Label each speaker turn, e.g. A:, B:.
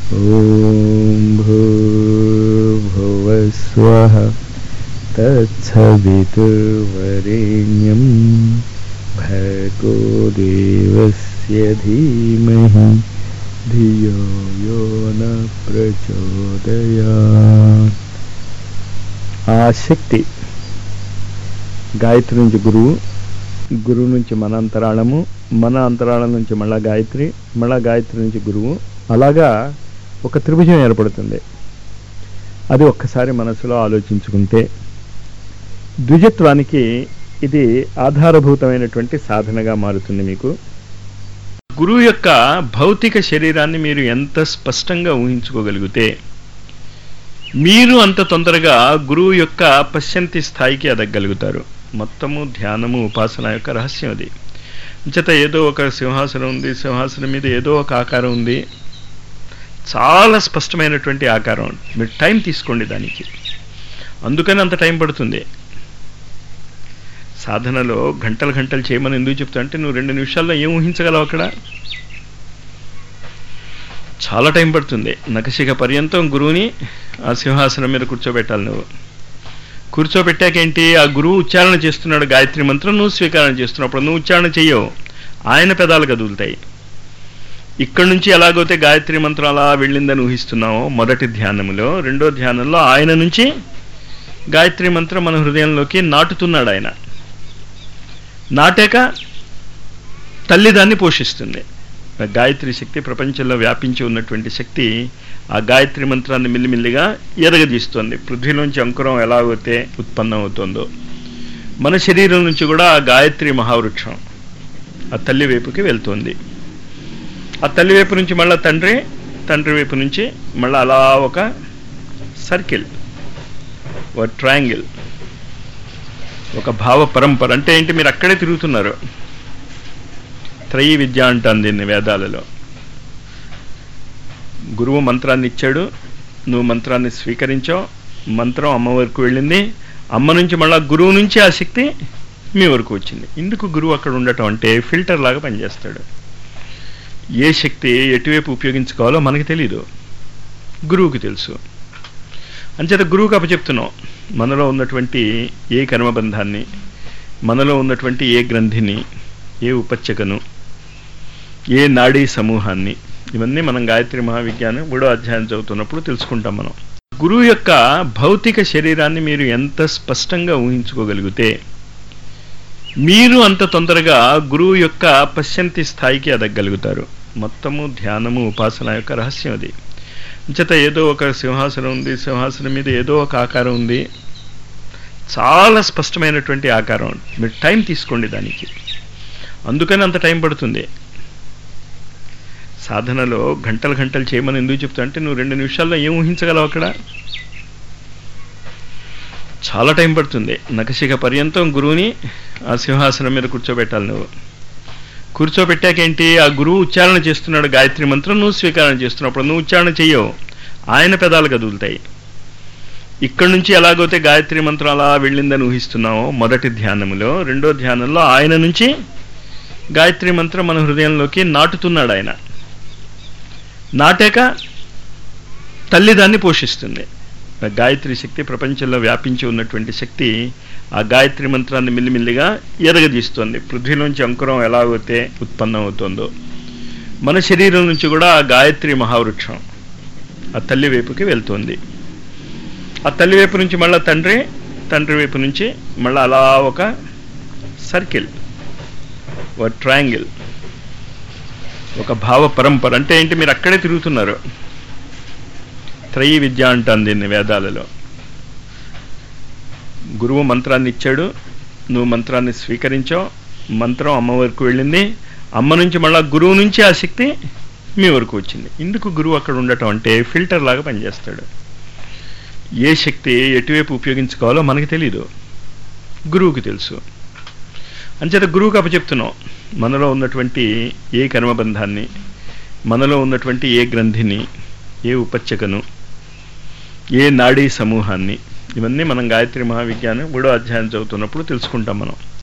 A: ॐ भूर्भुवस्वः तत्सवितुर्वरेण्यं भर्गो देवस्य धीमहि धियो यो न ప్రచోదయాత్ ఆ శక్తి గాయత్రి నుంచి గురువు గురువు నుంచి మన అంతరాళము మన అంతరాళం నుంచి మళ్ళా గాయత్రి మళ్ళా గాయత్రి నుంచి గురువు అలాగా ఒక త్రిభుజం ఏర్పడుతుంది అది ఒక్కసారి మనసులో ఆలోచించుకుంటే ద్విజత్వానికి ఇది ఆధారభూతమైనటువంటి సాధనగా మారుతుంది మీకు గురువు యొక్క భౌతిక శరీరాన్ని మీరు ఎంత స్పష్టంగా ఊహించుకోగలిగితే మీరు అంత తొందరగా గురువు యొక్క పశ్చంతి స్థాయికి ఎదగలుగుతారు మొత్తము ధ్యానము ఉపాసన యొక్క రహస్యం అది చేత ఏదో ఒక సింహాసనం ఉంది సింహాసనం మీద ఏదో ఒక ఆకారం ఉంది చాలా స్పష్టమైనటువంటి ఆకారం మీరు టైం తీసుకోండి దానికి అందుకని అంత టైం పడుతుంది సాధనలో గంటలు గంటలు చేయమని ఎందుకు చెప్తా అంటే నువ్వు రెండు నిమిషాల్లో ఏం ఊహించగలవు అక్కడ చాలా టైం పడుతుంది నకశిక పర్యంతం గురువుని ఆ సింహాసనం మీద కూర్చోబెట్టాలి నువ్వు కూర్చోబెట్టాకేంటి ఆ గురువు ఉచ్చారణ చేస్తున్నాడు గాయత్రి మంత్రం నువ్వు స్వీకారం చేస్తున్నప్పుడు నువ్వు ఉచ్చారణ చెయ్యవు ఆయన పెదాలు కదులుతాయి ఇక్కడి నుంచి ఎలాగైతే గాయత్రి మంత్రం అలా వెళ్ళిందని ఊహిస్తున్నావో మొదటి ధ్యానములో రెండో ధ్యానంలో ఆయన నుంచి గాయత్రి మంత్రం మన హృదయంలోకి నాటుతున్నాడు ఆయన నాటాక తల్లి దాన్ని పోషిస్తుంది ఆ గాయత్రి శక్తి ప్రపంచంలో వ్యాపించి ఉన్నటువంటి శక్తి ఆ గాయత్రి మంత్రాన్ని మిల్లిమిల్లిగా ఎరగదీస్తుంది పృథ్వీలోంచి అంకురం ఎలాగైతే ఉత్పన్నం అవుతుందో మన శరీరం నుంచి కూడా ఆ గాయత్రి మహావృక్షం ఆ తల్లి వైపుకి వెళ్తుంది ఆ తల్లి వైపు నుంచి మళ్ళీ తండ్రి తండ్రి వైపు నుంచి మళ్ళీ అలా ఒక సర్కిల్ ఒక ట్రయాంగిల్ ఒక భావ పరంపర అంటే ఏంటి మీరు అక్కడే తిరుగుతున్నారు త్రయీ విద్య అంటాను దీన్ని వేదాలలో గురువు మంత్రాన్ని ఇచ్చాడు నువ్వు మంత్రాన్ని స్వీకరించావు మంత్రం అమ్మ వరకు వెళ్ళింది అమ్మ నుంచి మళ్ళా గురువు నుంచి ఆ శక్తి మీ వరకు వచ్చింది ఎందుకు గురువు అక్కడ ఉండటం అంటే ఫిల్టర్ లాగా పనిచేస్తాడు ఏ శక్తి ఎటువైపు ఉపయోగించుకోవాలో మనకి తెలీదు గురువుకి తెలుసు అంచేత గురువుకి అప్పచెప్తున్నాం మనలో ఉన్నటువంటి ఏ కర్మబంధాన్ని మనలో ఉన్నటువంటి ఏ గ్రంథిని ఏ ఉపచ్చకను ఏ నాడీ సమూహాన్ని ఇవన్నీ మనం గాయత్రి మహావిజ్ఞానం మూడో అధ్యాయం చదువుతున్నప్పుడు తెలుసుకుంటాం మనం గురువు యొక్క భౌతిక శరీరాన్ని మీరు ఎంత స్పష్టంగా ఊహించుకోగలిగితే మీరు అంత తొందరగా గురువు యొక్క పశ్చంతి స్థాయికి ఎదగలుగుతారు మొత్తము ధ్యానము ఉపాసన యొక్క రహస్యం అది చేత ఏదో ఒక సింహాసనం ఉంది సింహాసనం మీద ఏదో ఒక ఆకారం ఉంది చాలా స్పష్టమైనటువంటి ఆకారం మీరు టైం తీసుకోండి దానికి అందుకని అంత టైం పడుతుంది సాధనలో గంటలు గంటలు చేయమని ఎందుకు చెప్తా అంటే నువ్వు రెండు నిమిషాల్లో ఏం ఊహించగలవు అక్కడ చాలా టైం పడుతుంది నకశిక పర్యంతం గురువుని ఆ సింహాసనం మీద కూర్చోబెట్టాలి నువ్వు కూర్చోబెట్టాకేంటి ఆ గురువు ఉచ్చారణ చేస్తున్నాడు గాయత్రి మంత్రం నువ్వు స్వీకారం చేస్తున్నప్పుడు నువ్వు ఉచ్చారణ చెయ్యవు ఆయన పెదాలు కదులుతాయి ఇక్కడి నుంచి ఎలాగైతే గాయత్రి మంత్రం అలా వెళ్ళిందని ఊహిస్తున్నావో మొదటి ధ్యానములో రెండో ధ్యానంలో ఆయన నుంచి గాయత్రి మంత్రం మన హృదయంలోకి నాటుతున్నాడు ఆయన నాటాక తల్లి దాన్ని పోషిస్తుంది ఆ గాయత్రి శక్తి ప్రపంచంలో వ్యాపించి ఉన్నటువంటి శక్తి ఆ గాయత్రి మంత్రాన్ని మిల్లిమిల్లిగా ఎరగదీస్తుంది పృథ్వీలోంచి అంకురం ఎలాగైతే ఉత్పన్నం అవుతుందో మన శరీరం నుంచి కూడా ఆ గాయత్రి మహావృక్షం ఆ తల్లి వైపుకి వెళ్తుంది ఆ తల్లి వైపు నుంచి మళ్ళీ తండ్రి తండ్రి వైపు నుంచి మళ్ళీ అలా ఒక సర్కిల్ ఒక ట్రయాంగిల్ ఒక భావ పరంపర అంటే ఏంటి మీరు అక్కడే తిరుగుతున్నారు త్రయీ విద్య అంటాను దీన్ని వేదాలలో గురువు మంత్రాన్ని ఇచ్చాడు నువ్వు మంత్రాన్ని స్వీకరించావు మంత్రం అమ్మ వరకు వెళ్ళింది అమ్మ నుంచి మళ్ళా గురువు నుంచి ఆ శక్తి మీ వరకు వచ్చింది ఎందుకు గురువు అక్కడ ఉండటం అంటే ఫిల్టర్ లాగా పనిచేస్తాడు ఏ శక్తి ఎటువైపు ఉపయోగించుకోవాలో మనకి తెలీదు గురువుకి తెలుసు అంచేత గురువుకి అప్పచెప్తున్నాం మనలో ఉన్నటువంటి ఏ కర్మబంధాన్ని మనలో ఉన్నటువంటి ఏ గ్రంథిని ఏ ఉపచ్చకను ఏ నాడీ సమూహాన్ని ఇవన్నీ మనం గాయత్రి మహావిజ్ఞానం మూడో అధ్యాయం చదువుతున్నప్పుడు తెలుసుకుంటాం మనం